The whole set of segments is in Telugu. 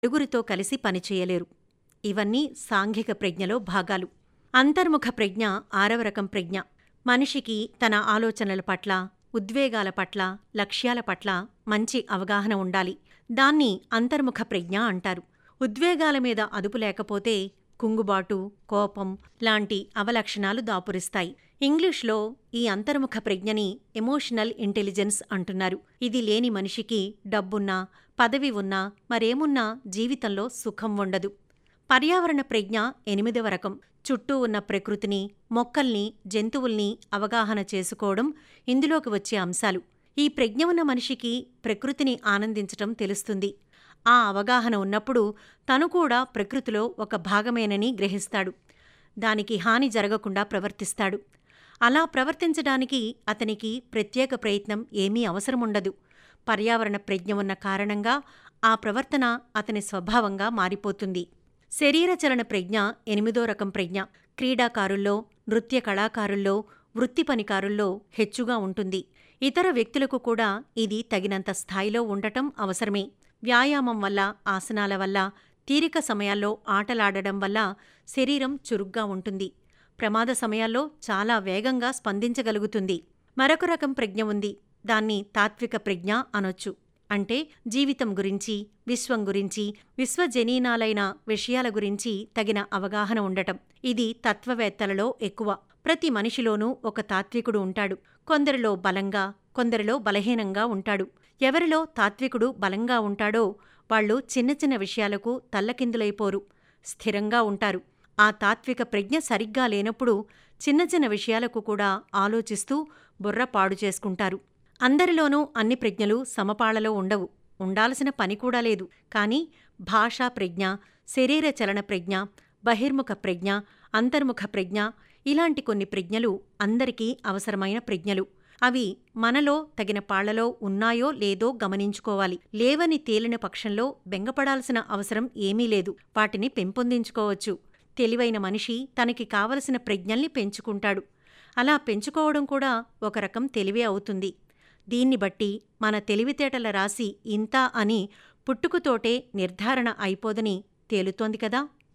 నలుగురితో కలిసి పనిచేయలేరు ఇవన్నీ సాంఘిక ప్రజ్ఞలో భాగాలు అంతర్ముఖ ప్రజ్ఞ ఆరవ రకం ప్రజ్ఞ మనిషికి తన ఆలోచనల పట్ల ఉద్వేగాల పట్ల లక్ష్యాల పట్ల మంచి అవగాహన ఉండాలి దాన్ని అంతర్ముఖ ప్రజ్ఞ అంటారు ఉద్వేగాల మీద అదుపు లేకపోతే కుంగుబాటు కోపం లాంటి అవలక్షణాలు దాపురిస్తాయి ఇంగ్లీష్లో ఈ అంతర్ముఖ ప్రజ్ఞని ఎమోషనల్ ఇంటెలిజెన్స్ అంటున్నారు ఇది లేని మనిషికి డబ్బున్నా పదవి ఉన్నా మరేమున్నా జీవితంలో సుఖం ఉండదు పర్యావరణ ప్రజ్ఞ ఎనిమిదవ రకం చుట్టూ ఉన్న ప్రకృతిని మొక్కల్ని జంతువుల్ని అవగాహన చేసుకోవడం ఇందులోకి వచ్చే అంశాలు ఈ ప్రజ్ఞ ఉన్న మనిషికి ప్రకృతిని ఆనందించటం తెలుస్తుంది ఆ అవగాహన ఉన్నప్పుడు తను కూడా ప్రకృతిలో ఒక భాగమేనని గ్రహిస్తాడు దానికి హాని జరగకుండా ప్రవర్తిస్తాడు అలా ప్రవర్తించడానికి అతనికి ప్రత్యేక ప్రయత్నం ఏమీ అవసరముండదు పర్యావరణ ప్రజ్ఞ ఉన్న కారణంగా ఆ ప్రవర్తన అతని స్వభావంగా మారిపోతుంది శరీర చలన ప్రజ్ఞ ఎనిమిదో రకం ప్రజ్ఞ క్రీడాకారుల్లో నృత్య కళాకారుల్లో వృత్తి పనికారుల్లో హెచ్చుగా ఉంటుంది ఇతర వ్యక్తులకు కూడా ఇది తగినంత స్థాయిలో ఉండటం అవసరమే వ్యాయామం వల్ల ఆసనాల వల్ల తీరిక సమయాల్లో ఆటలాడడం వల్ల శరీరం చురుగ్గా ఉంటుంది ప్రమాద సమయాల్లో చాలా వేగంగా స్పందించగలుగుతుంది మరొక రకం ప్రజ్ఞ ఉంది దాన్ని తాత్విక ప్రజ్ఞ అనొచ్చు అంటే జీవితం గురించి విశ్వం గురించి విశ్వజనీనాలైన విషయాల గురించి తగిన అవగాహన ఉండటం ఇది తత్వవేత్తలలో ఎక్కువ ప్రతి మనిషిలోనూ ఒక తాత్వికుడు ఉంటాడు కొందరిలో బలంగా కొందరిలో బలహీనంగా ఉంటాడు ఎవరిలో తాత్వికుడు బలంగా ఉంటాడో వాళ్ళు చిన్న చిన్న విషయాలకు తల్లకిందులైపోరు స్థిరంగా ఉంటారు ఆ తాత్విక ప్రజ్ఞ సరిగ్గా లేనప్పుడు చిన్న చిన్న విషయాలకు కూడా ఆలోచిస్తూ బుర్ర పాడు చేసుకుంటారు అందరిలోనూ అన్ని ప్రజ్ఞలు సమపాళలో ఉండవు ఉండాల్సిన పని కూడా లేదు కానీ భాషా ప్రజ్ఞ శరీర చలన ప్రజ్ఞ బహిర్ముఖ ప్రజ్ఞ అంతర్ముఖ ప్రజ్ఞ ఇలాంటి కొన్ని ప్రజ్ఞలు అందరికీ అవసరమైన ప్రజ్ఞలు అవి మనలో తగిన పాళ్లలో ఉన్నాయో లేదో గమనించుకోవాలి లేవని తేలిన పక్షంలో బెంగపడాల్సిన అవసరం ఏమీ లేదు వాటిని పెంపొందించుకోవచ్చు తెలివైన మనిషి తనకి కావలసిన ప్రజ్ఞల్ని పెంచుకుంటాడు అలా పెంచుకోవడం కూడా ఒక రకం తెలివే అవుతుంది దీన్ని బట్టి మన తెలివితేటల రాశి ఇంత అని పుట్టుకతోటే నిర్ధారణ అయిపోదని తేలుతోంది కదా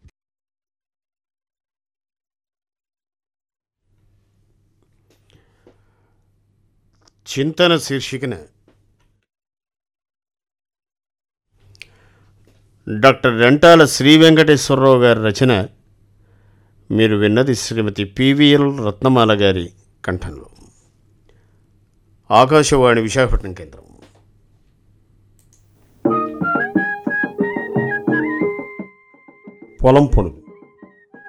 చింతన శీర్షికన డాక్టర్ రెంటాల శ్రీ వెంకటేశ్వరరావు గారి రచన మీరు విన్నది శ్రీమతి పివిఎల్ రత్నమాల గారి కంఠంలో ఆకాశవాణి విశాఖపట్నం కేంద్రం పొలం పొనుగు